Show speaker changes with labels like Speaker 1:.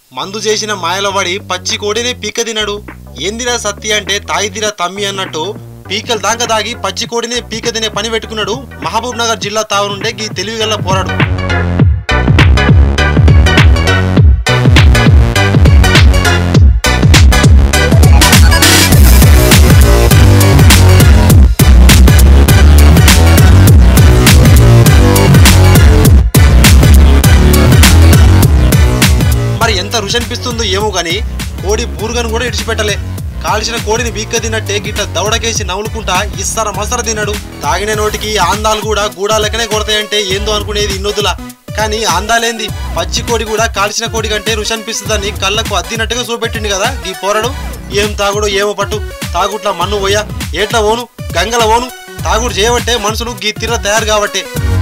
Speaker 1: మందు చేసిన మాయలో పడి పచ్చి కోడిని పీక తినడు ఏందిరా సత్తి అంటే తాయిదిరా తమ్మి అన్నట్టు పీకలు దాకా దాగి పచ్చి కోడిని పీక తినే పని పెట్టుకున్నాడు మహబూబ్ నగర్ జిల్లా తావు నుండే ఈ తెలివిగల పోరాడు మరి ఎంత రుచి అనిపిస్తుందో ఏమో గాని కోడి బూరుగను కూడా ఇడిచిపెట్టలే కాల్చిన కోడిని బీక్క తిన్నట్టే గిట్ల దవడకేసి నవ్వులుకుంటా ఇස්සర మసర తిన్నాడు తాగిన నోటికి ఆందాలు కూడా గూడాలకనే కొడతాయంటే ఏందో అనుకునేది ఇన్నొద్దులా కానీ ఆందాలేంది పచ్చి కోడి కూడా కాల్చిన కోడి కంటే రుచి అనిపిస్తుందని కళ్ళకు అద్దినట్టుగా చూపెట్టిండు కదా ఈ పోరడు ఏం తాగుడు ఏమో పట్టు తాగుట్ల మన్ను పోయా ఏట్ల ఓను గంగల ఓను తాగుడు చేయబట్టే మనుషులు గీ తీర తయారు కాబట్టే